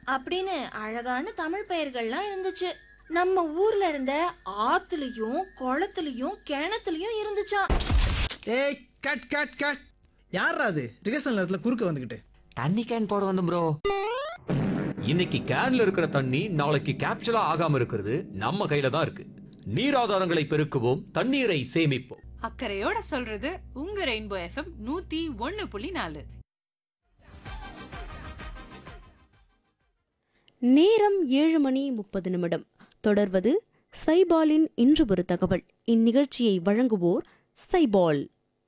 அப்படின்னு அழகான தமிழ் பெயர்கள்லாம் இருந்துச்சு நம்ம ஊர்ல இருந்த ஆத்துலயும் குளத்துலயும் கிணத்துலயும் இருந்துச்சாம் ஏய் கட் கட் கட் யாரா அது ரிகர்சல் நேரத்தில் குறுக்க வந்துக்கிட்டு தண்ணி கேன் போட வந்து ப்ரோ இன்னைக்கு கேன்ல இருக்கிற தண்ணி நாளைக்கு கேப்சூலா ஆகாம இருக்கிறது நம்ம கையில தான் இருக்கு நீர் ஆதாரங்களை பெருக்குவோம் தண்ணீரை சேமிப்போம் அக்கறையோட சொல்றது உங்க ரெயின்போ எஃப்எம் நூத்தி ஒன்னு புள்ளி நாலு நேரம் ஏழு மணி முப்பது நிமிடம் தொடர்வது சைபாலின் இன்று ஒரு தகவல் இந்நிகழ்ச்சியை வழங்குவோர் சைபால்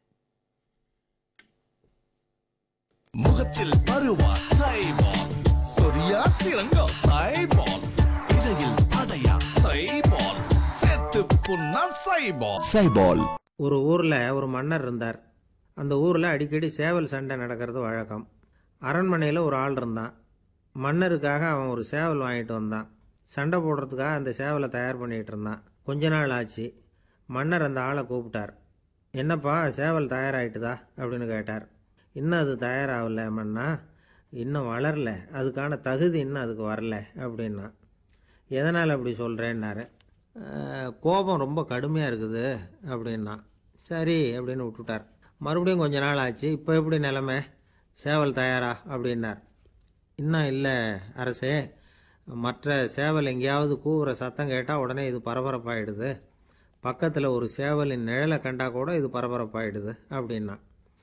முகத்தில் பருவா சைபால் சொரியா சிறங்கோ சைபால் இடையில் அடையா சைபால் செத்து புண்ணா சைபால் சைபால் ஒரு ஊரில் ஒரு மன்னர் இருந்தார் அந்த ஊரில் அடிக்கடி சேவல் சண்டை நடக்கிறது வழக்கம் அரண்மனையில் ஒரு ஆள் இருந்தான் மன்னருக்காக அவன் ஒரு சேவல் வாங்கிட்டு வந்தான் சண்டை போடுறதுக்காக அந்த சேவலை தயார் பண்ணிகிட்டு இருந்தான் கொஞ்ச நாள் ஆச்சு மன்னர் அந்த ஆளை கூப்பிட்டார் என்னப்பா சேவல் தயாராகிட்டுதா அப்படின்னு கேட்டார் இன்னும் அது தயாராகல மன்னா இன்னும் வளரல அதுக்கான தகுதி இன்னும் அதுக்கு வரல அப்படின்னா எதனால் அப்படி சொல்கிறேன்னாரு "அஹ், கோபம் ரொம்ப கடுமையாக இருக்குது அப்படின்னா சரி அப்படின்னு விட்டுட்டார் மறுபடியும் கொஞ்ச நாள் ஆச்சு இப்போ எப்படி நிலமை சேவல் தயாரா அப்படின்னார் இன்னும் இல்லை அரசே மற்ற சேவல் எங்கேயாவது கூவுற சத்தம் கேட்டால் உடனே இது பரபரப்பாயிடுது பக்கத்தில் ஒரு சேவலின் நிழலை கண்டா கூட இது பரபரப்பாயிடுது அப்படின்னா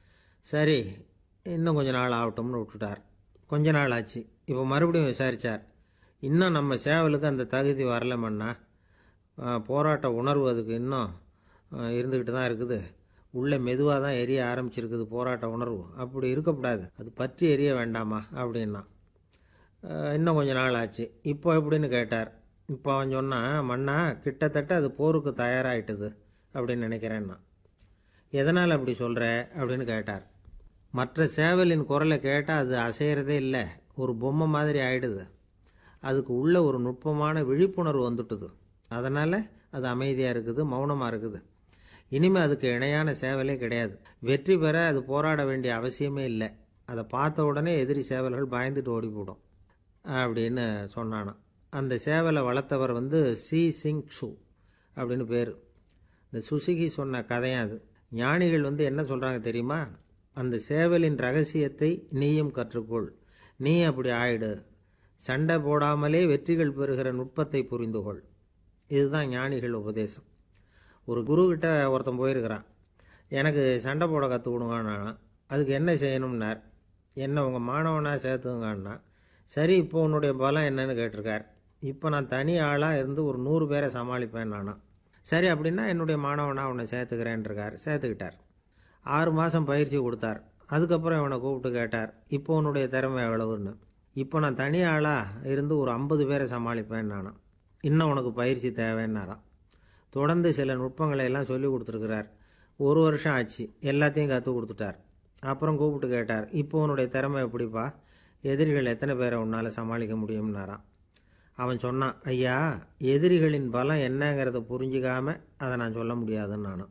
சரி இன்னும் கொஞ்ச நாள் ஆகட்டும்னு விட்டுட்டார் கொஞ்ச நாள் ஆச்சு இப்போ மறுபடியும் விசாரித்தார் இன்னும் நம்ம சேவலுக்கு அந்த தகுதி வரலமண்ணா ஆஹ், போராட்ட உணர்வு அதுக்கு இன்னும் ஆஹ், இருந்துக்கிட்டு தான் இருக்குது உள்ளே மெதுவாக தான் எரிய ஆரம்பிச்சிருக்குது போராட்ட உணர்வு அப்படி இருக்கக்கூடாது அது பற்றி எரிய வேண்டாமா அப்படின்னா ஆஹ், இன்னும் கொஞ்ச நாள் ஆச்சு இப்போ எப்படின்னு கேட்டார் இப்போ அவன் சொன்னான் மண்ணா கிட்டத்தட்ட அது போருக்கு தயாராகிட்டுது அப்படின்னு நினைக்கிறேன்னா எதனால் அப்படி சொல்கிற அப்படின்னு கேட்டார் மற்ற சேவலின் குரலை கேட்டால் அது அசையறதே இல்லை ஒரு பொம்மை மாதிரி ஆயிடுது அதுக்கு உள்ள ஒரு நுட்பமான விழிப்புணர்வு வந்துட்டுது அதனால் அது அமைதியாக இருக்குது மௌனமாக இருக்குது இனிமேல் அதுக்கு இணையான சேவலே கிடையாது வெற்றி பெற அது போராட வேண்டிய அவசியமே இல்லை அதை பார்த்த உடனே எதிரி சேவல்கள் பயந்துட்டு ஓடி போடும் அப்படின்னு சொன்னானாம் அந்த சேவலை வளர்த்தவர் வந்து சி சிங் ஷூ அப்படின்னு பேர் இந்த சுசுகி சொன்ன கதையும் அது ஞானிகள் வந்து என்ன சொல்கிறாங்க தெரியுமா அந்த சேவலின் ரகசியத்தை நீயும் கற்றுக்கொள் நீ அப்படி ஆயிடு சண்டை போடாமலே வெற்றிகள் பெறுகிற நுட்பத்தை புரிந்து கொள் இதுதான் ஞானிகள் உபதேசம் ஒரு குருக்கிட்ட ஒருத்தன் போயிருக்கிறான் எனக்கு சண்டை போட கற்றுக் கொடுங்கண்ணா அதுக்கு என்ன செய்யணும்னார் என்ன உங்கள் மாணவனாக சேர்த்துங்கண்ணா சரி இப்போ உன்னுடைய பலம் என்னன்னு கேட்டிருக்கார் இப்போ நான் தனி ஆளாக இருந்து ஒரு நூறு பேரை சமாளிப்பேன் நானா சரி அப்படின்னா என்னுடைய மாணவனாக உன்னை சேர்த்துக்கிறேன்ருக்கார் சேர்த்துக்கிட்டார் ஆறு மாதம் பயிற்சி கொடுத்தார் அதுக்கப்புறம் இவனை கூப்பிட்டு கேட்டார் இப்போ உன்னுடைய திறமை எவ்வளவுன்னு இப்போ நான் தனி ஆளாக இருந்து ஒரு ஐம்பது பேரை சமாளிப்பேன் நானா இன்னும் உனக்கு பயிற்சி தேவைன்னாராம் தொடர்ந்து சில நுட்பங்களை எல்லாம் சொல்லி கொடுத்துருக்கிறார் ஒரு வருஷம் ஆச்சு எல்லாத்தையும் கற்றுக் கொடுத்துட்டார் அப்புறம் கூப்பிட்டு கேட்டார் இப்போ உன்னுடைய திறமை எப்படிப்பா எதிரிகள் எத்தனை பேரை உன்னால் சமாளிக்க முடியும்னாராம் அவன் சொன்னான் ஐயா எதிரிகளின் பலம் என்னங்கிறத புரிஞ்சிக்காம அதை நான் சொல்ல முடியாதுன்னு நானும்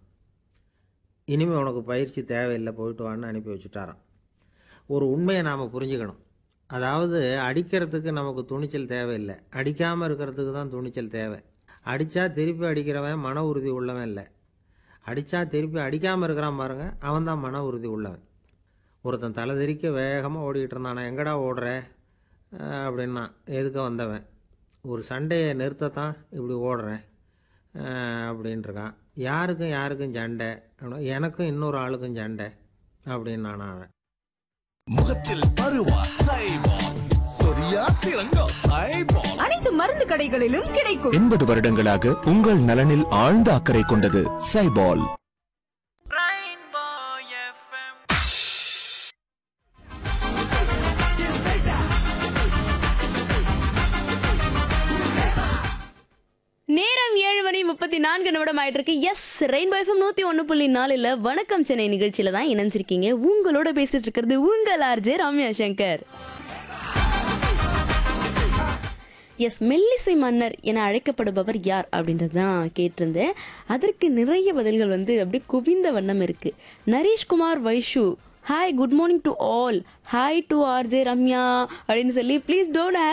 இனிமேல் உனக்கு பயிற்சி தேவையில்லை போயிட்டு வான்னு அனுப்பி வச்சுட்டாராம் ஒரு உண்மையை நாம் புரிஞ்சுக்கணும் அதாவது அடிக்கிறதுக்கு நமக்கு துணிச்சல் தேவையில்லை அடிக்காமல் இருக்கிறதுக்கு தான் துணிச்சல் தேவை அடித்தா திருப்பி அடிக்கிறவன் மன உறுதி உள்ளவன் இல்லை அடித்தா திருப்பி அடிக்காமல் இருக்கிறான் பாருங்க அவன் தான் மன உறுதி உள்ளவன் ஒருத்தன் தலை தெறிக்க வேகமாக ஓடிக்கிட்டு இருந்தானா எங்கடா ஓடுற அஹ் அப்படின்னா எதுக்க வந்தவன் ஒரு சண்டையை நிறுத்தத்தான் இப்படி ஓடுறேன் அஹ் அப்படின்ட்டுருக்கான் யாருக்கும் யாருக்கும் சண்டை அப்படின்னா, எனக்கும் இன்னொரு ஆளுக்கும் சண்டை அப்படின்னு நானா அவன் முகத்தில் பருவா சைபால் சொரியா சிறங்கோ சைபால் அனைத்து மருந்து கடைகளிலும் கிடைக்கும் எண்பது வருடங்களாக உங்கள் நலனில் ஆழ்ந்த அக்கறை கொண்டது சைபால் நேரம் ஏழு மணி முப்பத்தி நான்கு நிமிடம் ஆயிட்டு இருக்கு எஸ் ரெயின்போ எஃப்எம் நூத்தி ஒன்று புள்ளி நாலுல வணக்கம் சென்னை நிகழ்ச்சியில தான் இணைஞ்சிருக்கீங்க உங்களோட பேசிட்டு இருக்கிறது உங்கள் ஆர்ஜே ரம்யா சங்கர் எஸ் மெல்லிசை மன்னர் என அழைக்கப்படுபவர் யார் அப்படின்றது தான் கேட்டிருந்தேன் அதற்கு நிறைய பதில்கள் வந்து அப்படியே குவிந்த வண்ணம் இருக்கு Nareshkumar Vaishu hi good morning to all hi to RJ Ramya அப்படின்னு சொல்லி ப்ளீஸ் டோன்ட்